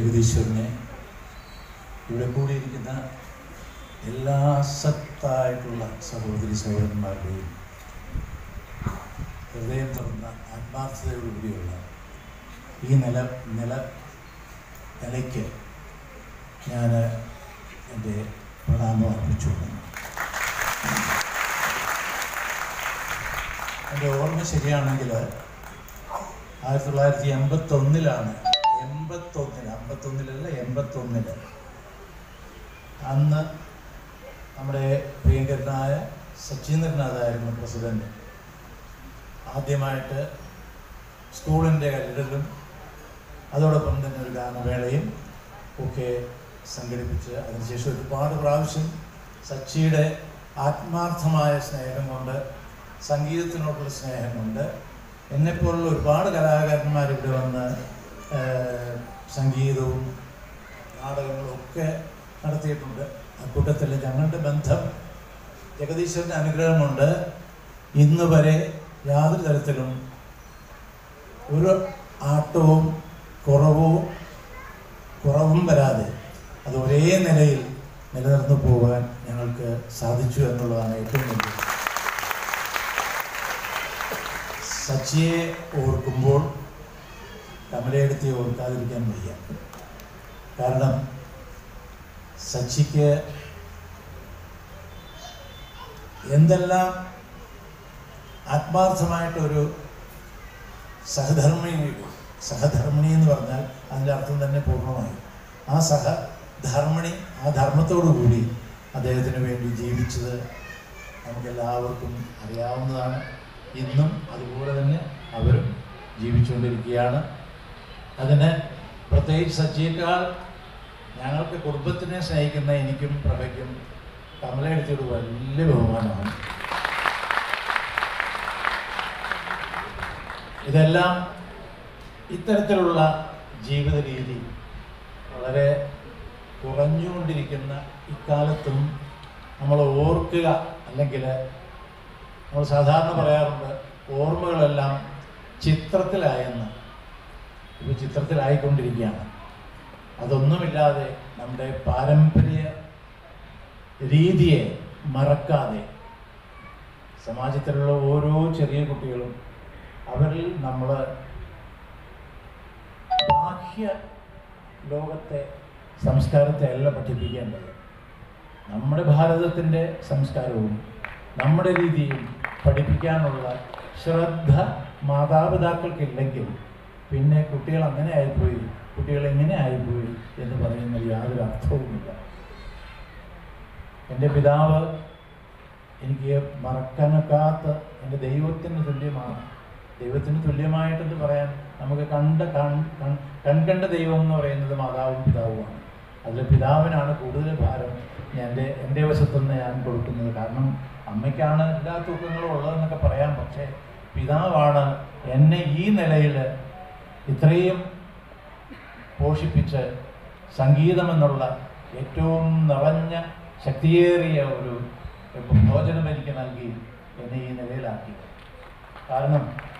ജഗദീശ്വരനെ ഇവിടെ കൂടിയിരിക്കുന്ന എല്ലാ സത്തായിട്ടുള്ള സഹോദരി സഹോദരന്മാരുടെയും ഹൃദയം തുറന്ന ആത്മാർത്ഥതയോടുകൂടിയുള്ള ഈ നില നില നിലയ്ക്ക് ഞാൻ എൻ്റെ പ്രണാമം അർപ്പിച്ചു കൊള്ളുന്നു എൻ്റെ ഓർമ്മ ശരിയാണെങ്കിൽ ആയിരത്തി തൊള്ളായിരത്തി എൺപത്തൊന്നിലാണ് എൺപത്തൊന്നിൽ അമ്പത്തൊന്നിലല്ല എൺപത്തൊന്നിൽ അന്ന് നമ്മുടെ പ്രിയങ്കരനായ സച്ചീന്ദ്രനാഥായിരുന്നു പ്രസിഡന്റ് ആദ്യമായിട്ട് സ്കൂളിൻ്റെ കല്ലിടലും അതോടൊപ്പം തന്നെ ഒരു ഗാനമേളയും ഒക്കെ സംഘടിപ്പിച്ച് അതിനുശേഷം ഒരുപാട് പ്രാവശ്യം സച്ചിയുടെ ആത്മാർത്ഥമായ സ്നേഹം കൊണ്ട് സംഗീതത്തിനോടുള്ള സ്നേഹം കൊണ്ട് എന്നെപ്പോലുള്ള ഒരുപാട് കലാകാരന്മാർ ഇവിടെ വന്ന് ഏഹ്, സംഗീതവും നാടകങ്ങളും ഒക്കെ നടത്തിയിട്ടുണ്ട് അക്കൂട്ടത്തിൽ ഞങ്ങളുടെ ബന്ധം ജഗദീശ്വരൻ്റെ അനുഗ്രഹം കൊണ്ട് ഇന്ന് വരെ യാതൊരു തരത്തിലും ഒരു ആട്ടവും കുറവും കുറവും വരാതെ അത് ഒരേ നിലയിൽ നിലനിർന്നു പോകാൻ ഞങ്ങൾക്ക് സാധിച്ചു എന്നുള്ളതാണ് ഏറ്റവും വലിയ സച്ചിയെ ഓർക്കുമ്പോൾ കമലയെടുത്തി ഓർക്കാതിരിക്കാൻ വയ്യ കാരണം സച്ചിക്ക് എന്തെല്ലാം ആത്മാർത്ഥമായിട്ടൊരു സഹധർമ്മിണി സഹധർമ്മിണി എന്ന് പറഞ്ഞാൽ അതിൻ്റെ അർത്ഥം തന്നെ പൂർണ്ണമായി ആ സഹധർമ്മിണി ആ ധർമ്മത്തോടു കൂടി അദ്ദേഹത്തിന് വേണ്ടി ജീവിച്ചത് നമുക്കെല്ലാവർക്കും അറിയാവുന്നതാണ് ഇന്നും അതുപോലെ തന്നെ അവരും ജീവിച്ചുകൊണ്ടിരിക്കുകയാണ് അതിന് പ്രത്യേകിച്ച് സച്ചിയേക്കാൾ ഞങ്ങൾക്ക് കുടുംബത്തിനെ സ്നേഹിക്കുന്ന എനിക്കും പ്രഭയ്ക്കും കമലയെടുത്തിയോട് വലിയ ബഹുമാനമാണ് ഇതെല്ലാം ഇത്തരത്തിലുള്ള ജീവിത രീതി വളരെ കുറഞ്ഞുകൊണ്ടിരിക്കുന്ന ഇക്കാലത്തും നമ്മൾ ഓർക്കുക അല്ലെങ്കിൽ നമ്മൾ സാധാരണ പറയാറുണ്ട് ഓർമ്മകളെല്ലാം ചിത്രത്തിലായെന്ന് ഇപ്പോൾ ചിത്രത്തിലായിക്കൊണ്ടിരിക്കുകയാണ് അതൊന്നുമില്ലാതെ നമ്മുടെ പാരമ്പര്യ രീതിയെ മറക്കാതെ സമാജത്തിലുള്ള ഓരോ ചെറിയ കുട്ടികളും അവരിൽ നമ്മൾ ബാഹ്യ ലോകത്തെ സംസ്കാരത്തെ അല്ല പഠിപ്പിക്കേണ്ടത് നമ്മുടെ ഭാരതത്തിൻ്റെ സംസ്കാരവും നമ്മുടെ രീതിയും പഠിപ്പിക്കാനുള്ള ശ്രദ്ധ മാതാപിതാക്കൾക്കില്ലെങ്കിൽ പിന്നെ കുട്ടികൾ അങ്ങനെ ആയിപ്പോയി കുട്ടികൾ എങ്ങനെ ആയിപ്പോയി എന്ന് പറയുന്നതിൽ യാതൊരു അർത്ഥവുമില്ല എൻ്റെ പിതാവ് എനിക്ക് മറക്കാനൊക്കാത്ത എൻ്റെ ദൈവത്തിന് തുല്യമാണ് ദൈവത്തിന് തുല്യമായിട്ടെന്ന് പറയാൻ നമുക്ക് കണ്ട കൺ- കൺ- കൺകണ്ട ദൈവം എന്ന് പറയുന്നത് മാതാവും പിതാവുമാണ് അതിൽ പിതാവിനാണ് കൂടുതൽ ഭാരം എൻ്റെ എൻ്റെ വശത്തുനിന്ന് ഞാൻ കൊടുക്കുന്നത് കാരണം അമ്മയ്ക്കാണ് എല്ലാ തൂക്കങ്ങളും ഉള്ളതെന്നൊക്കെ പറയാം പക്ഷേ പിതാവാണ് എന്നെ ഈ നിലയിൽ ഇത്രയും പോഷിപ്പിച്ച് സംഗീതമെന്നുള്ള ഏറ്റവും നിറഞ്ഞ ശക്തിയേറിയ ഒരു ഭോജനം എനിക്ക് നൽകി എന്നെ ഈ നിലയിലാക്കി കാരണം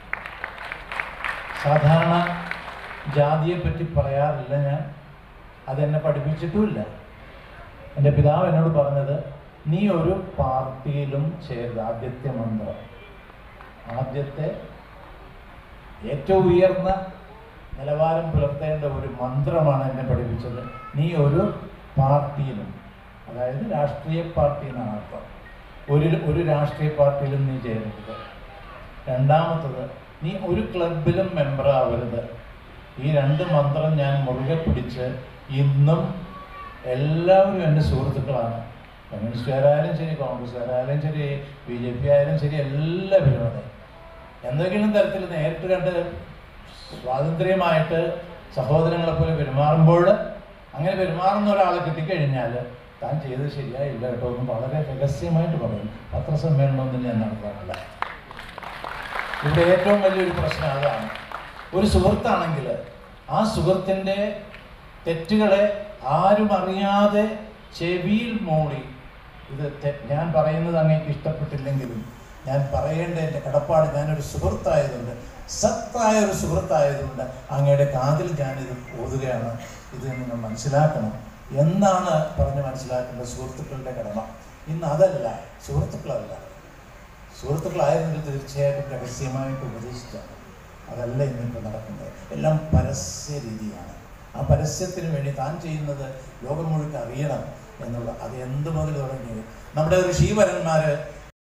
സാധാരണ ജാതിയെ പറ്റി പറയാറില്ല ഞാൻ അതെന്നെ പഠിപ്പിച്ചിട്ടുമില്ല എൻ്റെ പിതാവ് എന്നോട് പറഞ്ഞത് നീ ഒരു പാർട്ടിയിലും ചേരുത് ആദ്യത്തെ മന്ത്രം ആദ്യത്തെ ഏറ്റവും ഉയർന്ന നിലവാരം പുലർത്തേണ്ട ഒരു മന്ത്രമാണ് എന്നെ പഠിപ്പിച്ചത് നീ ഒരു പാർട്ടിയിലും അതായത് രാഷ്ട്രീയ പാർട്ടി എന്നാണ് അർത്ഥം ഒരു ഒരു രാഷ്ട്രീയ പാർട്ടിയിലും നീ ചേരരുത് രണ്ടാമത്തത് നീ ഒരു ക്ലബിലും മെമ്പർ ആവരുത് ഈ രണ്ട് മന്ത്രം ഞാൻ മുറുകെ പിടിച്ച് ഇന്നും എല്ലാവരും എൻ്റെ സുഹൃത്തുക്കളാണ് കമ്മ്യൂണിസ്റ്റുകാരായാലും ശരി കോൺഗ്രസ്സുകാരായാലും ശരി ബി ജെ പി ആയാലും ശരി എല്ലാവരും അതെ എന്തെങ്കിലും തരത്തിൽ നേരിട്ട് കണ്ട് സ്വാതന്ത്ര്യമായിട്ട് സഹോദരങ്ങളെ പോലെ പെരുമാറുമ്പോൾ അങ്ങനെ പെരുമാറുന്ന ഒരാളെ കിട്ടിക്കഴിഞ്ഞാൽ താൻ ചെയ്തത് ശരിയായില്ല കേട്ടോ എന്ന് വളരെ രഹസ്യമായിട്ട് പറയും പത്രസമ്മേളനമൊന്നും ഞാൻ നടത്താറില്ല ഇവിടെ ഏറ്റവും വലിയൊരു പ്രശ്നം അതാണ് ഒരു സുഹൃത്താണെങ്കിൽ ആ സുഹൃത്തിൻ്റെ തെറ്റുകളെ ആരും അറിയാതെ ചെവിയിൽ മൂടി ഇത് തെ- ഞാൻ പറയുന്നത് അങ്ങേക്ക് ഇഷ്ടപ്പെട്ടില്ലെങ്കിലും ഞാൻ പറയേണ്ട എൻ്റെ കടപ്പാട് ഞാനൊരു സുഹൃത്തായതുകൊണ്ട് സത്തായ ഒരു സുഹൃത്തായതുകൊണ്ട് അങ്ങയുടെ കാതിൽ ഞാനിത് ഓതുകയാണ് ഇത് നിങ്ങൾ മനസ്സിലാക്കണം എന്നാണ് പറഞ്ഞ് മനസ്സിലാക്കേണ്ട സുഹൃത്തുക്കളുടെ കടമ ഇന്ന് അതല്ല സുഹൃത്തുക്കളല്ല സുഹൃത്തുക്കളായിരുന്നെങ്കിൽ തീർച്ചയായിട്ടും രഹസ്യമായിട്ട് ഉപദേശിച്ചാണ് അതല്ല ഇന്നിപ്പോൾ നടക്കുന്നത് എല്ലാം പരസ്യ രീതിയാണ് ആ പരസ്യത്തിന് വേണ്ടി താൻ ചെയ്യുന്നത് ലോകം മുഴുവൻ അറിയണം എന്നുള്ള അത് എന്ത് മുതൽ തുടങ്ങി നമ്മുടെ ഋഷീവരന്മാർ